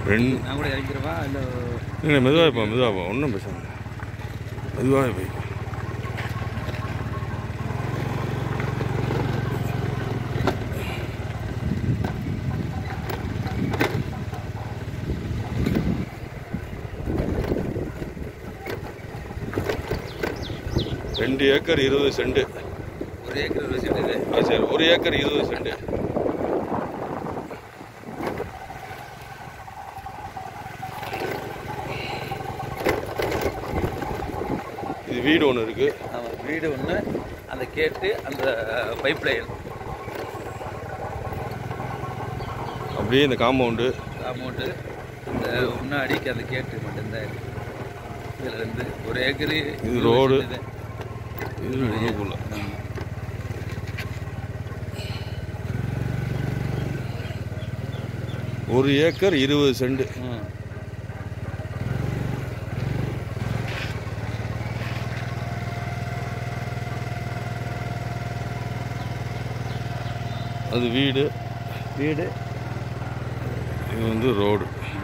ரெண்டு நான் கூட இறக்கிறவா இல்லை இல்லை மெதுவாக இருப்பா மெதுவாக போ ஒன்றும் பிரச்சனை இல்லை மெதுவாக போய் ரெண்டு ஏக்கர் இருபது சென்ட் ஒரு ஏக்கர் வச்சுட்டு ஆ சரி ஒரு ஏக்கர் இருபது சென்ட் இது வீடு ஒன்று இருக்கு ஆமாம் வீடு ஒன்று அந்த கேட்டு அந்த பைப் லைன் அப்படியே இந்த காம்பவுண்டு அமௌண்ட்டு இந்த முன்னாடிக்கு அந்த கேட்டு மட்டும்தான் இருக்கு இதில் இருந்து ஒரு ஏக்கரு இது ரோடு. இது உள்ளுக்குள்ள ஒரு ஏக்கர் இருபது சென்ட் ம் அது வீடு வீடு இது வந்து ரோடு ம்.